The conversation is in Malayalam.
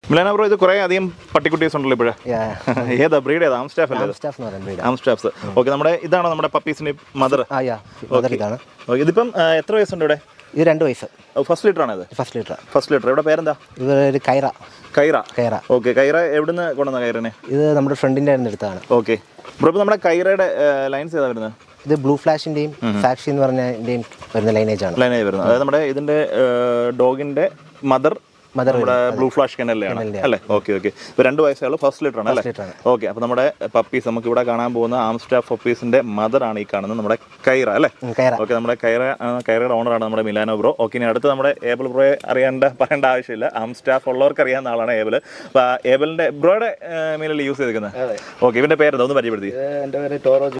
മിലാന ബ്രോ ഇത് കുറേ അധികം പട്ടിക്കുട്ടീസ് ഉണ്ടല്ലോ ഇപ്പോഴേ ഏതാ ബ്രീഡ് ഏതാ ആംസ്റ്റാഫ് അല്ലേ ഇത്? സ്റ്റാഫ് എന്ന് പറയുന്നത് breed ആ. ആംസ്റ്റാഫ്സ് ഓക്കെ നമ്മുടെ ഇതാണോ നമ്മുടെ പപ്പീസിന്റെ മദർ ആ യാ മദർ ഇതാണ് ഓക്കെ ഇതിപ്പം ആ, എത്ര വയസ്സുണ്ട് ഇവിടെ ഇത് രണ്ട് വയസ്സ് ഫസ്റ്റ് ലിറ്റർ ആണ് ഇത് ഫസ്റ്റ് ലിറ്റർ ഫസ്റ്റ് ലിറ്റർ ഇവിടെ പേരെന്താ ഇത് ഒരു കൈറ കൈറ കൈറ ഓക്കെ കൈറ എവിടുന്ന് കൊണ്ടുവന്ന കൈറനെ ഇത് നമ്മുടെ ഫ്രണ്ടിൻ്റെ ആയിരുന്നു എടുത്തതാണ് ഓക്കെ ബ്രോ ഇപ്പം നമ്മുടെ കൈറയുടെ ലൈൻസ് ഏതാ വരുന്നത് ഇത് ബ്ലൂ ഫ്ലാഷിൻ്റെയും ഫാക്ഷി എന്ന് പറഞ്ഞതിൻ്റെയും വരുന്ന ലൈനേജ് ആണ് ലൈനായി വരുന്നത് അതായത് നമ്മുടെ ഇതിന്റെ ഡോഗിന്റെ മദർ Mother നമ്മുടെ ബ്ലൂ ഫ്ലാഷ് കെനലാണ് അല്ലേ ഓക്കെ ഓക്കെ ഇപ്പൊ രണ്ട് വയസ്സുള്ള ഫസ്റ്റ് ലിറ്റർ ആണ് അല്ലേ liter ആണ്. ഓക്കെ അപ്പൊ നമ്മുടെ പപ്പീസ് നമുക്ക് ഇവിടെ കാണാൻ പോകുന്ന ആംസ്റ്റാഫ് പപ്പീസിന്റെ മദർ ആണ് ഈ കാണുന്നത് നമ്മുടെ കൈറ അല്ലേ ഉം, കൈറ ഓക്കെ നമ്മുടെ കൈറ ആ, കൈറയുടെ ഓണറാണ് നമ്മുടെ മിലാനോ ബ്രോ ഓക്കെ ഇനി അടുത്ത് നമ്മുടെ ഏബിൾ ബ്രോയെ അറിയേണ്ട പറയേണ്ട ആവശ്യമില്ല ആം സ്റ്റാഫ് ഉള്ളവർക്ക് അറിയാവുന്ന ആളാണ് ഏബിൾ അപ്പൊ ഏബിളിന്റെ ബ്രോയുടെ മേലല്ലേ യൂസ് ചെയ്തിരിക്കുന്നത് ഓക്കെ ഇവന്റെ പേരെന്താ ഒന്ന് പരിചയപ്പെടുത്തി എൻ്റെ പേര് ടോറോ